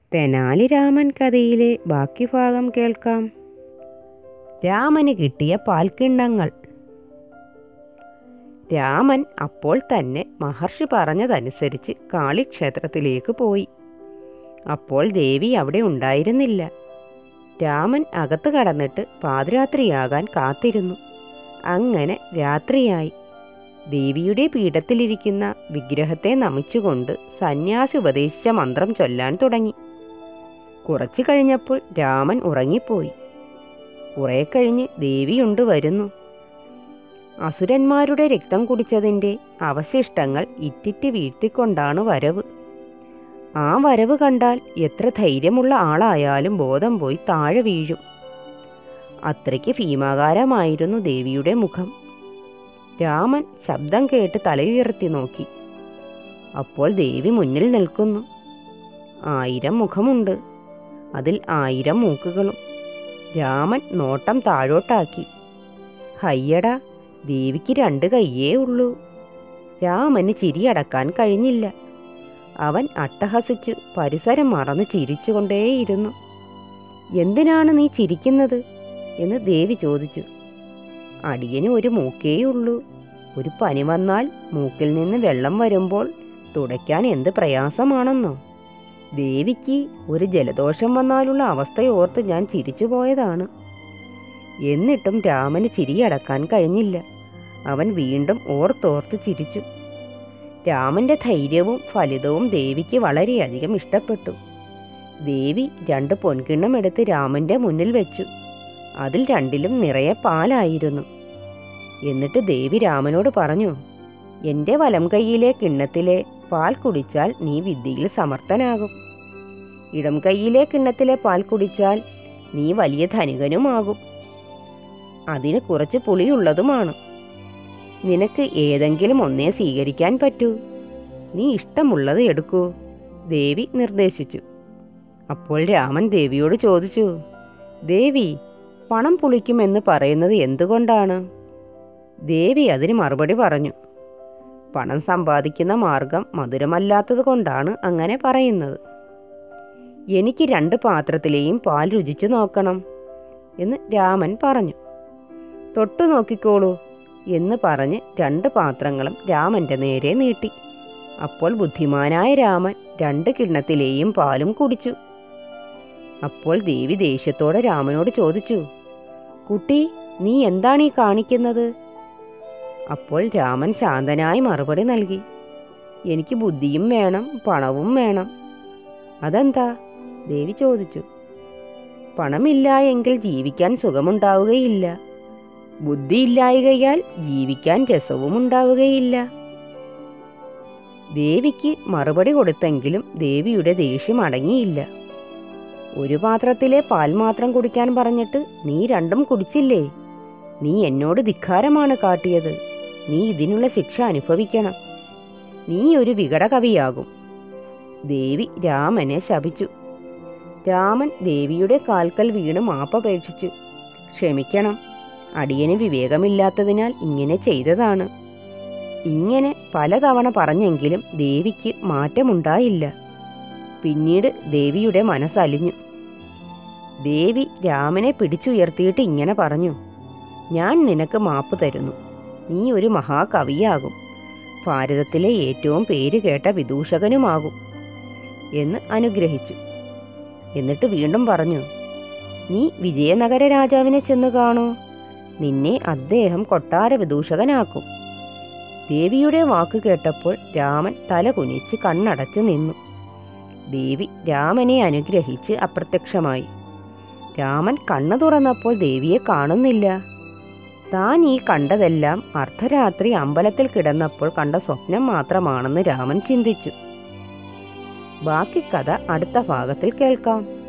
തെനാലി രാമൻ കഥയിലെ ബാക്കി ഭാഗം കേൾക്കാം രാമന് കിട്ടിയ പാൽക്കിണ്ണങ്ങൾ രാമൻ അപ്പോൾ തന്നെ മഹർഷി പറഞ്ഞതനുസരിച്ച് കാളിക്ഷേത്രത്തിലേക്ക് പോയി അപ്പോൾ ദേവി അവിടെ ഉണ്ടായിരുന്നില്ല രാമൻ അകത്ത് കടന്നിട്ട് പാതിരാത്രിയാകാൻ കാത്തിരുന്നു അങ്ങനെ രാത്രിയായി ദേവിയുടെ പീഠത്തിലിരിക്കുന്ന വിഗ്രഹത്തെ നമിച്ചുകൊണ്ട് സന്യാസി ഉപദേശിച്ച മന്ത്രം ചൊല്ലാൻ തുടങ്ങി കുറച്ചു കഴിഞ്ഞപ്പോൾ രാമൻ ഉറങ്ങിപ്പോയി കുറെ കഴിഞ്ഞ് ദേവിയുണ്ട് വരുന്നു അസുരന്മാരുടെ രക്തം കുടിച്ചതിൻ്റെ അവശിഷ്ടങ്ങൾ ഇറ്റിറ്റ് വീഴ്ത്തിക്കൊണ്ടാണ് വരവ് ആ വരവ് കണ്ടാൽ എത്ര ധൈര്യമുള്ള ആളായാലും ബോധം പോയി താഴെ വീഴും അത്രയ്ക്ക് ഭീമാകാരമായിരുന്നു ദേവിയുടെ മുഖം രാമൻ ശബ്ദം കേട്ട് തലയുയർത്തി നോക്കി അപ്പോൾ ദേവി മുന്നിൽ നിൽക്കുന്നു ആയിരം മുഖമുണ്ട് അതിൽ ആയിരം മൂക്കുകളും രാമൻ നോട്ടം താഴോട്ടാക്കി ഹയ്യടാ ദേവിക്ക് രണ്ട് കയ്യേ ഉള്ളൂ രാമന് ചിരിയടക്കാൻ കഴിഞ്ഞില്ല അവൻ അട്ടഹസിച്ച് പരിസരം മറന്ന് ചിരിച്ചുകൊണ്ടേയിരുന്നു എന്തിനാണ് നീ ചിരിക്കുന്നത് എന്ന് ദേവി ചോദിച്ചു അടിയന് ഒരു മൂക്കേയുള്ളൂ ഒരു പനി വന്നാൽ മൂക്കിൽ നിന്ന് വെള്ളം വരുമ്പോൾ തുടയ്ക്കാൻ എന്ത് പ്രയാസമാണെന്നോ ദേവിക്ക് ഒരു ജലദോഷം വന്നാലുള്ള അവസ്ഥയോർത്ത് ഞാൻ ചിരിച്ചു പോയതാണ് എന്നിട്ടും രാമന് ചിരിയടക്കാൻ കഴിഞ്ഞില്ല അവൻ വീണ്ടും ഓർത്തോർത്ത് ചിരിച്ചു രാമന്റെ ധൈര്യവും ഫലിതവും ദേവിക്ക് വളരെയധികം ഇഷ്ടപ്പെട്ടു ദേവി രണ്ട് പൊൻകിണ്ണം എടുത്ത് രാമന്റെ മുന്നിൽ വെച്ചു അതിൽ രണ്ടിലും നിറയെ പാലായിരുന്നു എന്നിട്ട് ദേവി രാമനോട് പറഞ്ഞു എൻ്റെ വലം കൈയിലെ കിണ്ണത്തിലെ പാൽ കുടിച്ചാൽ നീ വിദ്യയിൽ സമർത്ഥനാകും ഇടം കൈയിലെ കിണ്ണത്തിലെ പാൽ കുടിച്ചാൽ നീ വലിയ ധനികനുമാകും അതിന് കുറച്ച് പുളിയുള്ളതുമാണ് നിനക്ക് ഏതെങ്കിലും ഒന്നേ സ്വീകരിക്കാൻ പറ്റൂ നീ ഇഷ്ടമുള്ളത് എടുക്കൂ ദേവി നിർദ്ദേശിച്ചു അപ്പോൾ രാമൻ ദേവിയോട് ചോദിച്ചു ദേവി പണം പുളിക്കുമെന്ന് പറയുന്നത് എന്തുകൊണ്ടാണ് ദേവി അതിന് മറുപടി പറഞ്ഞു പണം സമ്പാദിക്കുന്ന മാർഗം മധുരമല്ലാത്തത് കൊണ്ടാണ് അങ്ങനെ പറയുന്നത് എനിക്ക് രണ്ട് പാത്രത്തിലെയും പാൽ രുചിച്ചു നോക്കണം എന്ന് രാമൻ പറഞ്ഞു തൊട്ടു നോക്കിക്കോളൂ എന്ന് പറഞ്ഞ് രണ്ട് പാത്രങ്ങളും രാമന്റെ നേരെ നീട്ടി അപ്പോൾ ബുദ്ധിമാനായ രാമൻ രണ്ട് കിണ്ണത്തിലെയും പാലും കുടിച്ചു അപ്പോൾ ദേവി ദേഷ്യത്തോടെ രാമനോട് ചോദിച്ചു കുട്ടി നീ എന്താണ് ഈ കാണിക്കുന്നത് അപ്പോൾ രാമൻ ശാന്തനായി മറുപടി നൽകി എനിക്ക് ബുദ്ധിയും വേണം പണവും വേണം അതെന്താ ദേവി ചോദിച്ചു പണമില്ല എങ്കിൽ ജീവിക്കാൻ സുഖമുണ്ടാവുകയില്ല ബുദ്ധിയില്ലായകയാൽ ജീവിക്കാൻ രസവും ഉണ്ടാവുകയില്ല ദേവിക്ക് മറുപടി കൊടുത്തെങ്കിലും ദേവിയുടെ ദേഷ്യം അടങ്ങിയില്ല ഒരു പാത്രത്തിലെ പാൽ മാത്രം കുടിക്കാൻ പറഞ്ഞിട്ട് നീ രണ്ടും കുടിച്ചില്ലേ നീ എന്നോട് ധിക്കാരമാണ് കാട്ടിയത് നീ ഇതിനുള്ള ശിക്ഷ അനുഭവിക്കണം നീ ഒരു വികടകവിയാകും ദേവി രാമനെ ശപിച്ചു രാമൻ ദേവിയുടെ കാൽക്കൽ വീണ് മാപ്പപേക്ഷിച്ചു ക്ഷമിക്കണം അടിയന് വിവേകമില്ലാത്തതിനാൽ ഇങ്ങനെ ചെയ്തതാണ് ഇങ്ങനെ പലതവണ പറഞ്ഞെങ്കിലും ദേവിക്ക് മാറ്റമുണ്ടായില്ല പിന്നീട് ദേവിയുടെ മനസ്സലിഞ്ഞു ദേവി രാമനെ പിടിച്ചുയർത്തിയിട്ട് ഇങ്ങനെ പറഞ്ഞു ഞാൻ നിനക്ക് മാപ്പ് തരുന്നു നീ ഒരു മഹാകവിയാകും ഭാരതത്തിലെ ഏറ്റവും പേര് കേട്ട വിദൂഷകനുമാകും എന്ന് അനുഗ്രഹിച്ചു എന്നിട്ട് വീണ്ടും പറഞ്ഞു നീ വിജയനഗര രാജാവിനെ ചെന്ന് കാണൂ നിന്നെ അദ്ദേഹം കൊട്ടാര വിദൂഷകനാക്കും ദേവിയുടെ വാക്ക് കേട്ടപ്പോൾ രാമൻ തല കുനിച്ച് കണ്ണടച്ചു നിന്നു ദേവി രാമനെ അനുഗ്രഹിച്ച് അപ്രത്യക്ഷമായി രാമൻ കണ്ണു തുറന്നപ്പോൾ ദേവിയെ കാണുന്നില്ല താൻ ഈ കണ്ടതെല്ലാം അർദ്ധരാത്രി അമ്പലത്തിൽ കിടന്നപ്പോൾ കണ്ട സ്വപ്നം മാത്രമാണെന്ന് രാമൻ ചിന്തിച്ചു ബാക്കി കഥ അടുത്ത ഭാഗത്തിൽ കേൾക്കാം